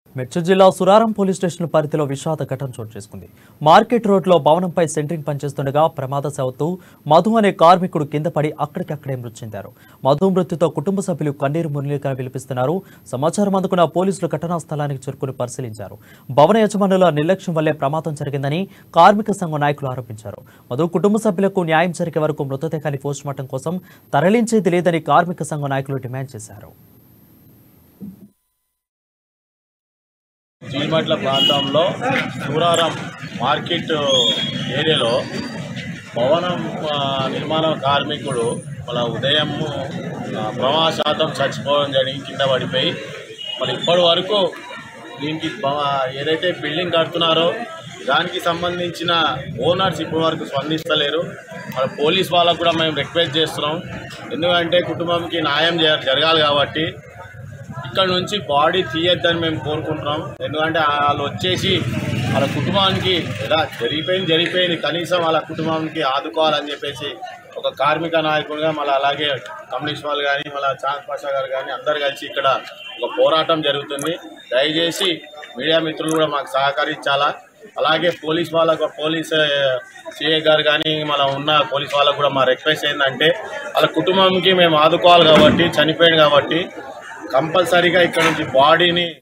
మెడ్చల్ జిల్లా Suraram police station పరిధిలో విషాద ఘటన చోటు చేసుకుంది మార్కెట్ రోడ్లో భవనంపై సెంట్రింగ్ పనిచేస్తుండగా ప్రమాద సేవతో మధు అనే కార్మికుడు కింద పడి అక్కడికక్కడే మృతి చెందారు మధు మృతితో కుటుంబ సభ్యులు కన్నీరు మున్నీరుగా విలిపిస్తున్నారు సమాచారం అందుకున్న పోలీసులు ఘటనా స్థలానికి చేరుకుని పరిశీలించారు భవన యజమానుల నిర్లక్ష్యం వల్లే ప్రమాదం జరిగిందని కార్మిక సంఘం నాయకులు ఆరోపించారు మధు కుటుంబ సభ్యులకు న్యాయం జరిగే వరకు మృతదేహాన్ని పోస్టుమార్టం కోసం తరలించేది లేదని కార్మిక సంఘం నాయకులు డిమాండ్ చేశారు జీమట్ల ప్రాంతంలో సూరారం మార్కెట్ ఏరియాలో భవనం ఆ, నిర్మాణ కార్మికుడు వాళ్ళ ఉదయం ఆ, ప్రమాదశాతం చచ్చిపోవడం జరిగి కింద పడిపోయి మరి ఇప్పటి వరకు దీనికి భవ- ఏదైతే బిల్డింగ్ కడుతున్నారో దానికి సంబంధించిన ఓనర్స్ ఇప్పటి వరకు స్పందిస్తలేరు మరి పోలీస్ వాళ్ళకు కూడా మేము రిక్వెస్ట్ చేస్తున్నాం ఎందుకంటే కుటుంబంకి న్యాయం జర- జరగాలి కాబట్టి ఇక్కడ నుంచి బాడీ తీయొద్దని మేము కోరుకుంటున్నాం ఎందుకంటే వాళ్ళు వచ్చేసి వాళ్ళ కుటుంబానికి ఎలా జరిగిపోయింది జరిగిపోయింది కనీసం వాళ్ళ కుటుంబానికి ఆదుకోవాలని చెప్పేసి ఒక కార్మిక నాయకుడిగా మళ్ళీ అలాగే కమ్యూనిస్ట్ వాళ్ళు కానీ మళ్ళీ చాంద్ పాషా గారు కానీ అందరు కలిసి ఇక్కడ ఒక పోరాటం జరుగుతుంది దయచేసి మీడియా మిత్రులు కూడా మాకు సహకరించాలా అలాగే పోలీస్ వాళ్ళకు పోలీస్ సిఐ గారు కానీ మన ఉన్న పోలీస్ వాళ్ళకు కూడా మా రిక్వెస్ట్ ఏంటంటే వాళ్ళ కుటుంబంకి మేము ఆదుకోవాలి కాబట్టి చనిపోయాడు కాబట్టి కంపల్సరీగా ఇక్కడ నుంచి బాడీని